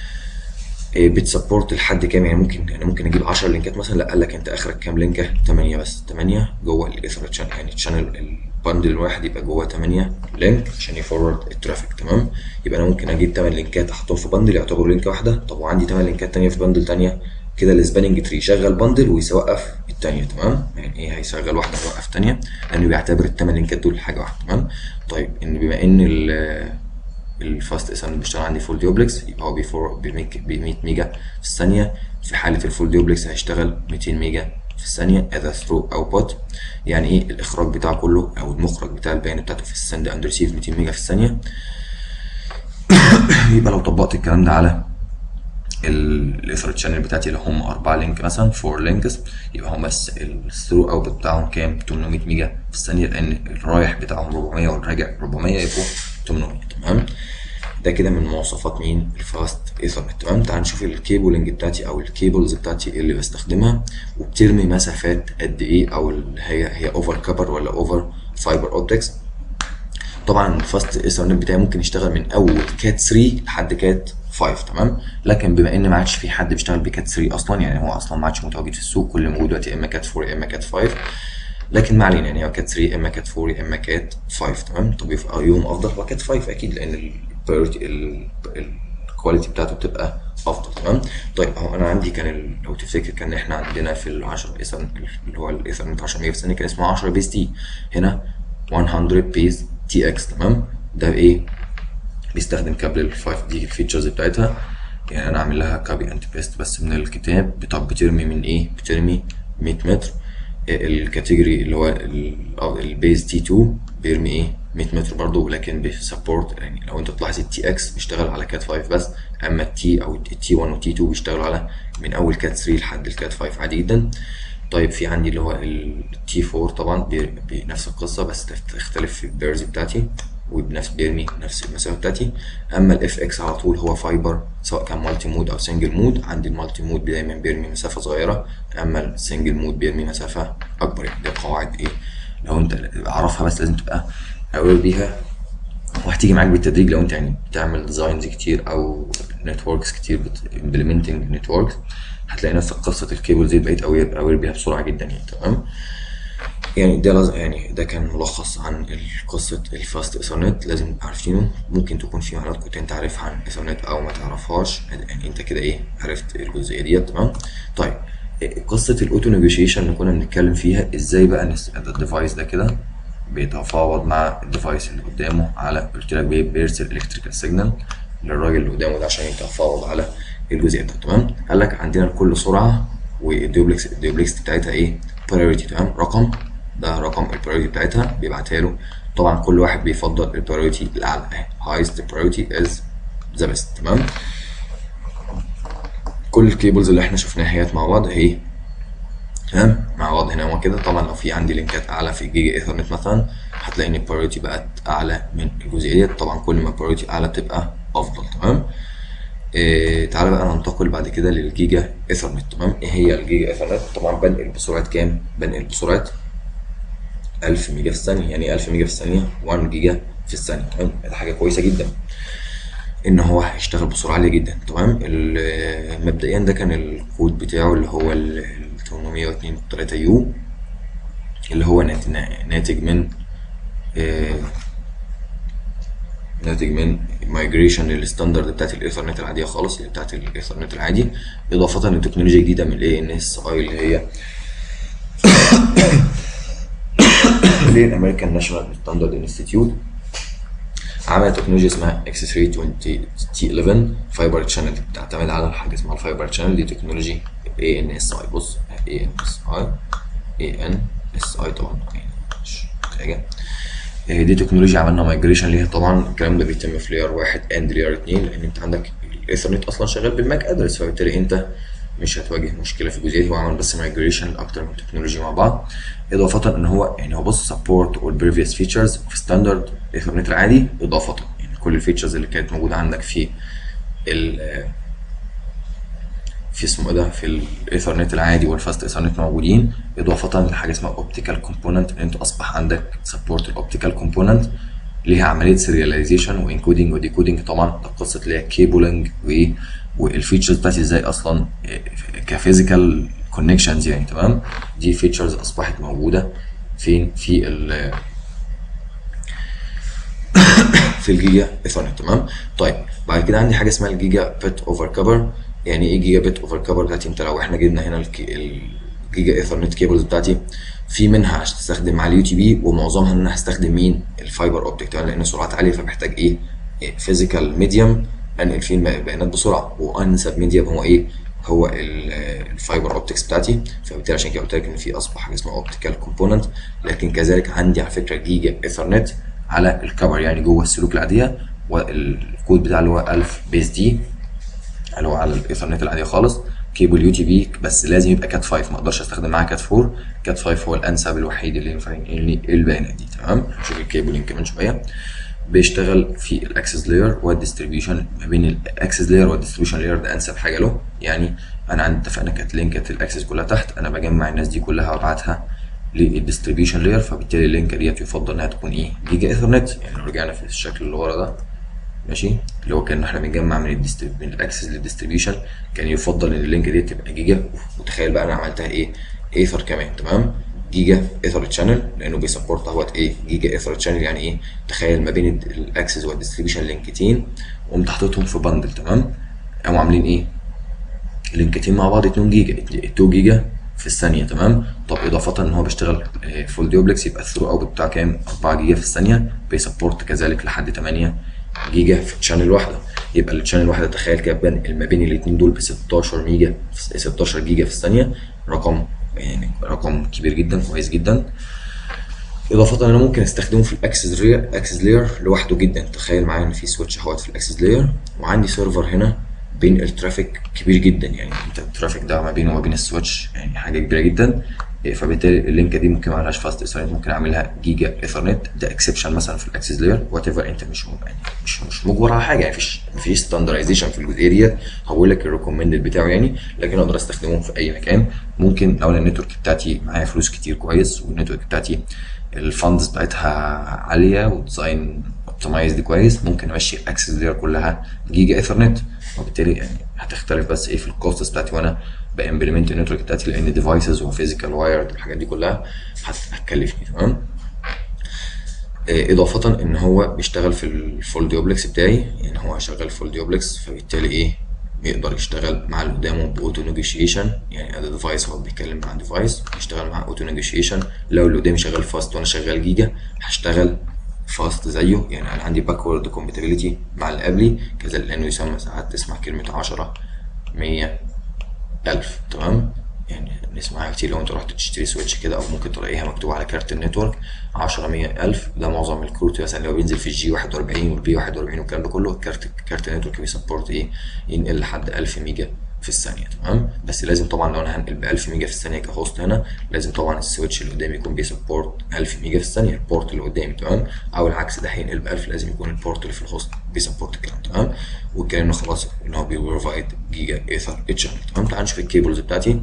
بتسبورت لحد كام يعني ممكن يعني ممكن اجيب 10 لينكات مثلا لا قال لك انت اخرك كام لينكه 8 بس 8 جوه الايثر تشانل يعني الشانل البندل الواحد يبقى جوه 8 لينك عشان يفورورد الترافيك تمام يبقى انا ممكن اجيب 8 لينكات احطهم في بندل يعتبروا لينكه واحده طب وعندي 8 لينكات ثانيه في بندل ثانيه كده السباننج تري شغل بندل ويوقف التانية تمام يعني ايه هيشغل واحده ويوقف تانية لانه بيعتبر الثمان لينكات دول حاجه واحده تمام طيب ان بما ان ال الفاست اس ام بيشتغل عندي فول ديوبلكس يبقى هو بيفور ب 100 ميجا في الثانيه في حاله الفول ديوبلكس هيشتغل 200 ميجا في الثانيه از ثرو اوتبوت يعني ايه الاخراج بتاعه كله او المخرج بتاع البيانات بتاعته في السند اند ريسيف 200 ميجا في الثانيه يبقى لو طبقت الكلام ده على الايثر تشانل بتاعتي اللي هم 4 لينك مثلا 4 لينكس يبقى هم بس الثرو اوت بتاعهم كام 800 ميجا في الثانيه لان الرايح بتاعهم 400 والراجع 400 يبقوا 800 تمام ده كده من مواصفات مين الفاست ايثرنت تمام تعال نشوف الكيبلنج بتاعتي او الكيبلز بتاعتي اللي بستخدمها وبترمي مسافات قد ايه او هي هي اوفر كبر ولا اوفر فايبر اوبتكس طبعا الفاست ايثرنت بتاعي ممكن يشتغل من اول كات 3 لحد كات 5 تمام لكن بما ان ما عادش في حد بيشتغل بكات 3 اصلا يعني هو اصلا ما عادش متواجد في السوق كل اللي موجود دلوقتي اما كات 4 اما كات 5 لكن ما علينا يعني هو كات 3 اما كات 4 اما كات 5 تمام طب يبقى يوم افضل هو كات 5 اكيد لان الكواليتي بتاعته بتبقى افضل تمام طيب اهو انا عندي كان ال... لو تفتكر كان احنا عندنا في ال 10 ايثر اللي هو الايثرنت 10 ميجا في الثانيه كان اسمه 10 بيز تي هنا 100 بيز تي اكس تمام ده ايه بيستخدم كابل ال 5 دي الفيتشرز بتاعتها يعني انا عامل لها كوبي اند بيست بس من الكتاب طب بترمي من ايه بترمي 100 متر الكاتيجوري اللي هو البيز تي 2 بيرمي ايه 100 متر برضه ولكن بيسبورت يعني لو انت تلاحظ التي اكس بيشتغل على كات 5 بس اما التي او التي 1 والتي 2 بيشتغلوا على من اول كات 3 لحد الكات 5 عادي جدا طيب في عندي اللي هو التي 4 طبعا بنفس القصه بس تختلف في البيرز بتاعتي وبنفس بيرمي نفس المسافه بتاعتي اما الاف اكس على طول هو فايبر سواء كان مالتي مود او سنجل مود عندي المالتي مود دايما بيرمي مسافه صغيره اما السنجل مود بيرمي مسافه اكبر يعني دي قواعد ايه لو انت اعرفها بس لازم تبقى اوير بيها وهتيجي معاك بالتدريج لو انت يعني بتعمل ديزاينز كتير او نتوركس كتير امبلمنتنج نتوركس هتلاقي نفسك قصه الكيبل دي بقيت اوير اوير بيها بسرعه جدا يعني تمام يعني ده لازم يعني ده كان ملخص عن قصة الفاست ايثرنت لازم نبقى عارفينه ممكن تكون في معلومات كنت انت عارفها عن ايثرنت او ما تعرفهاش يعني انت كده ايه عرفت الجزئية ديت تمام طيب قصة الاوتو نيجوشيشن اللي كنا بنتكلم فيها ازاي بقى الديفايس ده كده بيتفاوض مع الديفايس اللي قدامه على قلت لك بيرسل الكتريكال سيجنال للراجل اللي قدامه ده عشان يتفاوض على الجزئية ده تمام قال لك عندنا لكل سرعة والديوبلكس الديوبلكس بتاعتها ايه برايورتي تمام رقم ده رقم البرايورتي بتاعتها بيبعتها له طبعا كل واحد بيفضل البرايورتي الاعلى highest priority is the best تمام كل الكيبلز اللي احنا شفناها هي مع بعض اهي تمام مع بعض هنا هو كده طبعا لو في عندي لينكات اعلى في جيجا ايثرنت مثلا هتلاقي ان البرايورتي بقت اعلى من الجزئيه ديت طبعا كل ما البرايورتي اعلى بتبقى افضل تمام إيه تعالى بقى ننتقل بعد كده للجيجا ايثرنت تمام ايه هي الجيجا ايثرنت طبعا بنقل بسرعه كام بنقل بسرعه 1000 ميجا في الثانيه يعني 1000 ميجا في الثانيه 1 جيجا في الثانيه تمام ده حاجه كويسه جدا ان هو هيشتغل بسرعه عاليه جدا تمام مبدئيا ده كان الكود بتاعه اللي هو ال 802 يو اللي هو ناتج من آه ناتج من مايجريشن للستاندرد بتاعت الايثرنت العاديه خالص اللي بتاعت الايثرنت العادي اضافه لتكنولوجيا جديده من الاي ان اس اي اللي هي اللي هي الامريكان ناشونال ستاندرد انستيتيوت عمل تكنولوجيا اسمها اكس 320 تي 11 فايبر تشانل بتعتمد على حاجه اسمها الفايبر تشانل دي تكنولوجي اي ان اس اي بص اي ان اس اي اي ان اس اي طبعا مش حاجه دي تكنولوجيا عملنا مايجريشن ليها طبعا الكلام ده بيتم في لاير واحد اند لاير اتنين لان انت عندك الايثرنت اصلا شغال بالماك ادرس فبالتالي انت مش هتواجه مشكله في الجزئيه دي هو عمل بس مايجريشن لاكتر من تكنولوجي مع بعض اضافه ان هو يعني هو بص سبورت اول بريفيوس فيتشرز في ستاندرد ايثرنت العادي اضافه يعني كل الفيتشرز اللي كانت موجوده عندك في ال في اسمه ده في الايثرنت العادي والفاست ايثرنت موجودين اضافه لحاجه اسمها اوبتيكال كومبوننت ان انت اصبح عندك سبورت الاوبتيكال كومبوننت ليها عمليه سيرياليزيشن وانكودنج وديكودنج طبعا قصه اللي هي كيبلنج وايه والفيتشرز بتاعتي ازاي اصلا كفيزيكال كونكشنز يعني تمام دي فيتشرز اصبحت موجوده فين في ال في الجيجا ايثرنت تمام طيب بعد كده عندي حاجه اسمها الجيجا بت اوفر كفر يعني ايه جيجا بت اوفر كفر بتاعتي انت لو احنا جبنا هنا الكي- الجيجا ايثرنت كيبلز بتاعتي في منها هتستخدم مع اليو تي بي ومعظمها ان انا هستخدم مين الفايبر اوبتيك تمام لان سرعات عاليه فبحتاج ايه فيزيكال ميديوم انقل فيه البيانات بسرعه وانسب ميديوم هو ايه هو ال- الفايبر اوبتكس بتاعتي فبالتالي عشان كده قلت لك ان في اصبح حاجه اسمها اوبتيكال كومبوننت لكن كذلك عندي على فكره جيجا ايثرنت على الكفر يعني جوه السلوك العاديه والكود بتاع اللي هو 1000 بيس دي اللي هو على الايثرنت العاديه خالص كيبل يو تي بي بس لازم يبقى كات 5 ما اقدرش استخدم معاه كات 4 كات 5 هو الانسب الوحيد اللي ينفع ينقل لي البيانات دي تمام نشوف الكيبلينج كمان شويه بيشتغل في الاكسس لاير والديستريبيوشن ما بين الاكسس لاير والديستريبيوشن لاير ده انسب حاجه له يعني انا عندي اتفقنا كانت لينكات الاكسس كلها تحت انا بجمع الناس دي كلها وابعتها للديستريبيوشن لاير فبالتالي اللينكه ديت يفضل انها تكون ايه جيجا ايثرنت يعني لو رجعنا في الشكل اللي ورا ده ماشي اللي هو كان احنا بنجمع من الديستريب من الاكسس للديستريبيوشن كان يفضل ان اللينك دي تبقى جيجا وتخيل بقى انا عملتها ايه ايثر كمان تمام جيجا ايثر تشانل لانه بيسبورت اهوت ايه جيجا ايثر تشانل يعني ايه تخيل ما بين الد- الاكسس والديستريبيوشن لينكتين وقمت حاططهم في بندل تمام قاموا عاملين ايه لينكتين مع بعض 2 جيجا 2 جيجا في الثانيه تمام طب اضافه ان هو بيشتغل فول ديوبلكس يبقى الثرو اوت بتاعه كام 4 جيجا في الثانيه بيسبورت كذلك لحد 8 جيجا في الشانل واحده يبقى الشانل واحده تخيل كده بنقل ما بين الاثنين دول ب 16 ميجا 16 جيجا في الثانيه رقم يعني رقم كبير جدا كويس جدا اضافه انا ممكن استخدمه في الاكسس لاير اكسس لاير لوحده جدا تخيل معايا ان في سويتش اهوت في الاكسس لاير وعندي سيرفر هنا بين الترافيك كبير جدا يعني انت الترافيك ده ما بينه وما بين السويتش يعني حاجه كبيره جدا إيه، فبالتالي اللينكه دي ممكن ما اعملهاش فاست ايثرنت ممكن اعملها جيجا ايثرنت ده اكسبشن مثلا في الاكسس لاير وات ايفر انت مش م- يعني مش مش مجبر على حاجه يعني مفيش مفيش ستاندرايزيشن في الجزئيه ديت هقول لك الريكومندد بتاعه يعني لكن اقدر استخدمه في اي مكان ممكن لو انا النتورك بتاعتي معايا فلوس كتير كويس والنتورك بتاعتي الفاندز بتاعتها عاليه وديزاين اوبتمايزد كويس ممكن امشي الاكسس لاير كلها جيجا ايثرنت وبالتالي يعني هتختلف بس ايه في الكوستس بتاعتي وانا بامبلمنت النتورك بتاعتي لان ديفايسز وفيزيكال وايرد الحاجات دي كلها هت- هتكلفني تمام آه، اضافه ان هو بيشتغل في الفول ديوبلكس بتاعي يعني هو شغال فول ديوبلكس فبالتالي ايه بيقدر يشتغل مع اللي قدامه باوتو نيجوشيشن يعني ادي ديفايس هو بيتكلم مع ديفايس بيشتغل مع اوتو نيجوشيشن لو اللي قدامي شغال فاست وانا شغال جيجا هشتغل فاست زيه يعني انا عندي باكورد كومباتيبيليتي مع اللي قبلي كذلك لانه يسمى ساعات تسمع كلمه 10 100 ألف تمام يعني نسمعها كتير لو انت رحت تشتري سويتش كده او ممكن تلاقيها مكتوبه على كارت النتورك 10 100 ألف ده معظم الكروت مثلا لو بينزل في الجي 41 والبي 41 والكلام ده كله كارت كارت النتورك بيسبورت ايه ينقل لحد 1000 ميجا في الثانيه تمام بس لازم طبعا لو انا هنقل ب 1000 ميجا في الثانيه كهوست هنا لازم طبعا السويتش اللي قدامي يكون بيسبورت 1000 ميجا في الثانيه البورت اللي قدامي تمام او العكس ده هينقل ب 1000 لازم يكون البورت اللي في الهوست بيسبورت الكلام تمام واتكلمنا خلاص ان هو بيبروفايد جيجا ايثر تشانل تمام تعال نشوف الكيبلز بتاعتي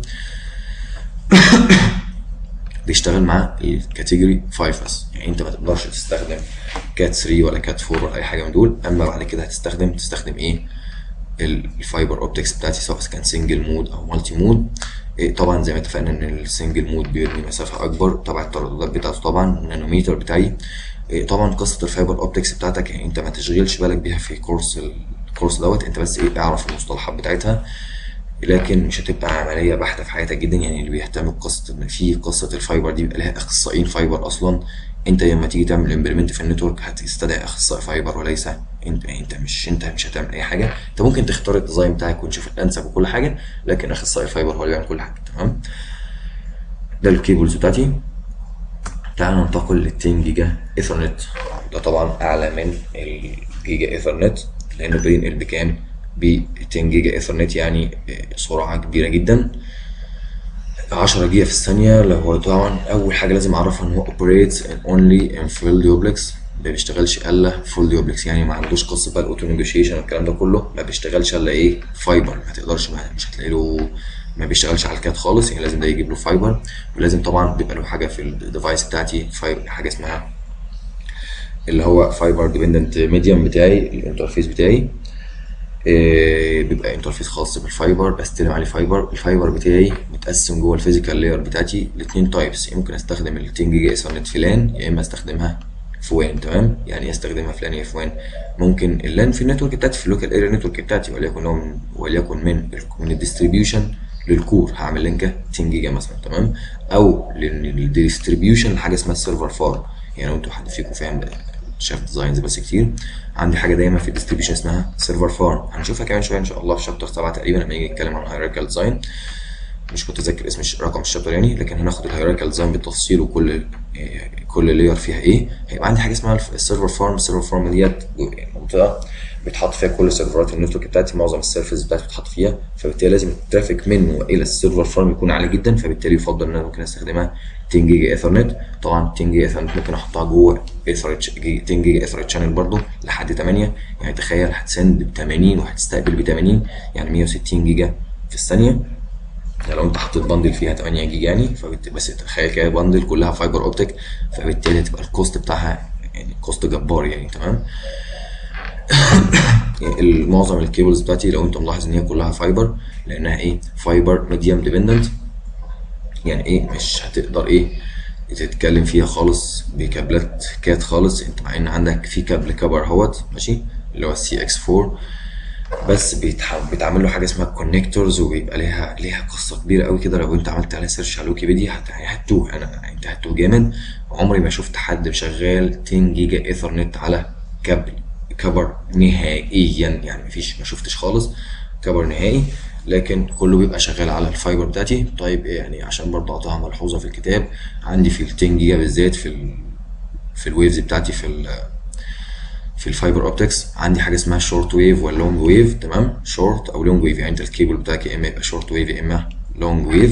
بيشتغل مع الكاتيجوري 5 بس يعني انت ما تقدرش تستخدم كات 3 ولا كات 4 ولا اي حاجه من دول اما بعد كده هتستخدم تستخدم ايه الفايبر اوبتكس بتاعتي سواء كان سنجل مود او مالتي مود إيه طبعا زي ما اتفقنا ان السنجل مود بيرمي مسافه اكبر طبعا الترددات بتاعته طبعا النانوميتر بتاعي إيه طبعا قصه الفايبر اوبتكس بتاعتك يعني انت ما تشغلش بالك بيها في كورس الكورس دوت انت بس ايه اعرف المصطلحات بتاعتها لكن مش هتبقى عمليه بحته في حياتك جدا يعني اللي بيهتم بقصه ان في قصه الفايبر دي بيبقى لها اخصائيين فايبر اصلا انت لما تيجي تعمل امبلمنت في النتورك هتستدعي اخصائي فايبر وليس انت انت مش انت مش هتعمل اي حاجه انت ممكن تختار الديزاين بتاعك وتشوف الانسب وكل حاجه لكن اخصائي فايبر هو اللي بيعمل كل حاجه تمام ده الكيبلز بتاعتي تعال ننتقل لل 10 جيجا ايثرنت ده طبعا اعلى من الجيجا ايثرنت لانه بينقل بكام ب 10 جيجا ايثرنت يعني سرعه كبيره جدا 10 جيجا في الثانيه لو هو طبعا اول حاجه لازم اعرفها ان هو اوبريتس اونلي ان فول ديوبلكس ما بيشتغلش الا فول ديوبلكس يعني ما عندوش قصه بقى الاوتو نيجوشيشن والكلام ده كله ما بيشتغلش الا ايه فايبر ما تقدرش ما مش هتلاقي له ما بيشتغلش على الكات خالص يعني لازم ده يجيب له فايبر ولازم طبعا بيبقى له حاجه في الديفايس بتاعتي فايبر حاجه اسمها اللي هو فايبر ديبندنت ميديم بتاعي الانترفيس بتاعي إيه بيبقى انترفيس خاص بالفايبر بستلم عليه فايبر الفايبر بتاعي متقسم جوه الفيزيكال لاير بتاعتي لاتنين تايبس ممكن استخدم ال 10 جيجا ايثرنت في لان يا اما استخدمها في وين تمام يعني ايه استخدمها في لان هي في وين ممكن اللان في النتورك بتاعتي في اللوكال اريا نتورك بتاعتي وليكن هو من وليكن من من الديستريبيوشن للكور هعمل لينكه 10 جيجا مثلا تمام او للديستريبيوشن لحاجه اسمها السيرفر فارم يعني لو انتوا حد فيكم فاهم شاف ديزاينز بس كتير عندي حاجه دايما في الديستريبيوشن اسمها سيرفر فارم هنشوفها كمان شويه ان شاء الله في شابتر 7 تقريبا لما نيجي نتكلم عن هيراريكال ديزاين مش متذكر اسم الش- رقم الشابتر يعني لكن هناخد الهيراريكال ديزاين بالتفصيل وكل إيه، كل لاير فيها ايه هيبقى عندي حاجه اسمها السيرفر فارم السيرفر فارم ديت يعني منطقه بيتحط فيها كل سيرفرات النتورك بتاعتي معظم السيرفيس بتاعتي بتتحط فيها فبالتالي لازم الترافيك منه الى السيرفر فارم يكون عالي جدا فبالتالي يفضل ان انا ممكن استخدمها 10 جيجا ايثرنت طبعا 10 جيجا ايثرنت ممكن احطها جوه ايثرنت 10 جيجا ايثرنت شانل برضه لحد 8 يعني تخيل هتسند ب 80 وهتستقبل ب 80 يعني 160 جيجا في الثانيه يعني لو انت حطيت باندل فيها 8 جيجا يعني فبت... بس تخيل كده باندل كلها فايبر اوبتيك فبالتالي هتبقى الكوست بتاعها يعني كوست جبار يعني تمام يعني معظم الكيبلز بتاعتي لو انت ملاحظ ان هي كلها فايبر لانها ايه فايبر ميديم ديبندنت يعني ايه مش هتقدر ايه تتكلم فيها خالص بكابلات كات خالص انت مع ان عندك في كابل كبر اهوت ماشي اللي هو السي اكس 4 بس بيتح- بيتعمل له حاجه اسمها كونكتورز وبيبقى ليها ليها قصه كبيره قوي كده لو انت عملت عليها سيرش على ويكيبيديا هت- هتوه انا انت هتوه جامد عمري ما شفت حد مشغل 10 جيجا ايثرنت على كابل كبر نهائيا يعني مفيش ما شفتش خالص كبر نهائي لكن كله بيبقى شغال على الفايبر بتاعتي طيب إيه يعني عشان برضه اعطيها ملحوظه في الكتاب عندي في ال 10 جيجا بالذات في ال في الويفز بتاعتي في ال في الفايبر اوبتكس عندي حاجه اسمها شورت ويف واللونج ويف تمام شورت او لونج ويف يعني انت الكيبل بتاعك يا اما يبقى شورت ويف يا اما لونج ويف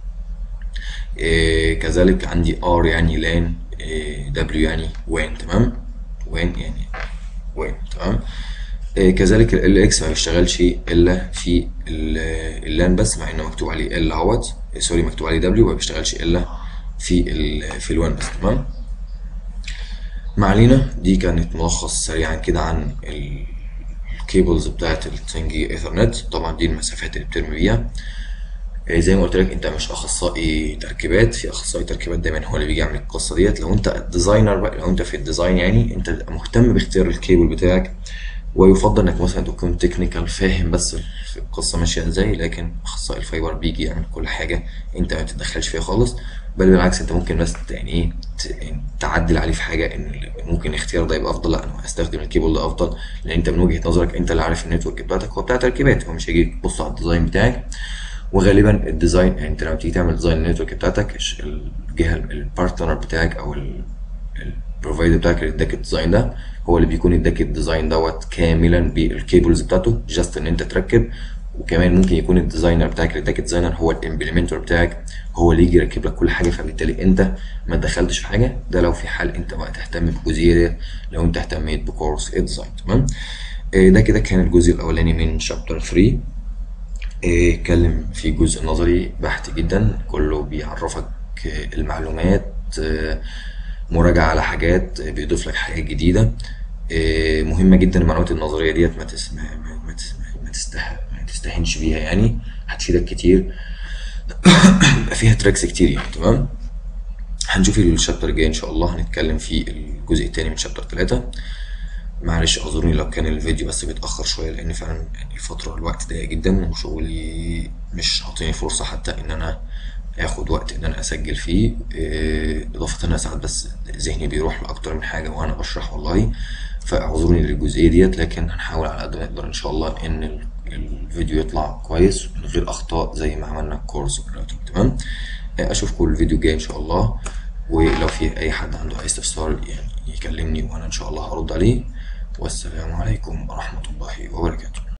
إيه كذلك عندي ار يعني لان إيه دبليو يعني وين تمام وين يعني وين تمام إيه كذلك ال اكس ما بيشتغلش الا في ال- اللان بس مع انه مكتوب عليه ال اهوت إيه، سوري مكتوب عليه دبليو ما بيشتغلش الا في ال في الوان بس تمام ما علينا دي كانت ملخص سريعا كده عن ال- الكيبلز بتاعت ال 10 جيجا ايثرنت طبعا دي المسافات اللي بترمي بيها آه، زي ما قلت لك انت مش اخصائي تركيبات في اخصائي تركيبات دايما هو اللي بيجي يعمل القصه ديت لو انت ديزاينر بقى لو انت في الديزاين يعني انت تبقى مهتم باختيار الكيبل بتاعك ويفضل انك مثلا تكون تكنيكال فاهم بس في القصه ماشيه ازاي لكن اخصائي الفايبر بيجي يعمل كل حاجه انت ما تتدخلش فيها خالص بل بالعكس انت ممكن بس يعني ايه ت- يعني تعدل عليه في حاجه ان ال- ممكن الاختيار ده يبقى افضل لا انا هستخدم الكيبل ده افضل لان انت من وجهه نظرك انت اللي عارف النتورك بتاعتك هو بتاع تركيبات هو مش هيجي يبص على الديزاين بتاعك وغالبا الديزاين يعني انت لما تيجي تعمل ديزاين النتورك بتاعتك الش- الجهه البارتنر بتاعك او البروفايدر بتاعك اللي اداك الديزاين ده هو اللي بيكون اداك الديزاين دوت كاملا بالكيبلز بتاعته جاست ان انت تركب وكمان ممكن يكون الديزاينر بتاعك اللي اداك الديزاينر هو الامبلمنتور بتاعك هو اللي يجي يركب لك كل حاجه فبالتالي انت ما دخلتش في حاجه ده لو في حال انت بقى تهتم بالجزئيه دي لو انت اهتميت بكورس الديزاين تمام آه، ده كده كان الجزء الاولاني من شابتر 3 آه، اتكلم في جزء نظري بحت جدا كله بيعرفك آه، المعلومات آه، مراجعة على حاجات آه، بيضيف لك حاجات جديدة آه، مهمة جدا المعلومات النظرية ديت ما تس- ما ما- ما تس- ما تسته- ما تستهينش بيها يعني هتفيدك كتير يبقى فيها تراكس كتير يعني تمام هنشوف الشابتر الجاي ان شاء الله هنتكلم في الجزء التاني من شابتر 3 معلش اعذروني لو كان الفيديو بس بيتأخر شوية لأن فعلا يعني الفترة الوقت ضيق جدا وشغلي مش عاطيني فرصة حتى إن أنا آخد وقت إن أنا أسجل فيه إيه، إضافة إن أنا ساعات بس ذهني بيروح لأكتر من حاجة وأنا بشرح والله فاعذروني للجزئية ديت لكن هنحاول على قد ما نقدر إن شاء الله إن ال- الفيديو يطلع كويس من غير أخطاء زي ما عملنا الكورس والراوتينج تمام آه، أشوفكم الفيديو الجاي إن شاء الله ولو في أي حد عنده أي استفسار يعني يكلمني وأنا إن شاء الله هرد عليه والسلام عليكم ورحمة الله وبركاته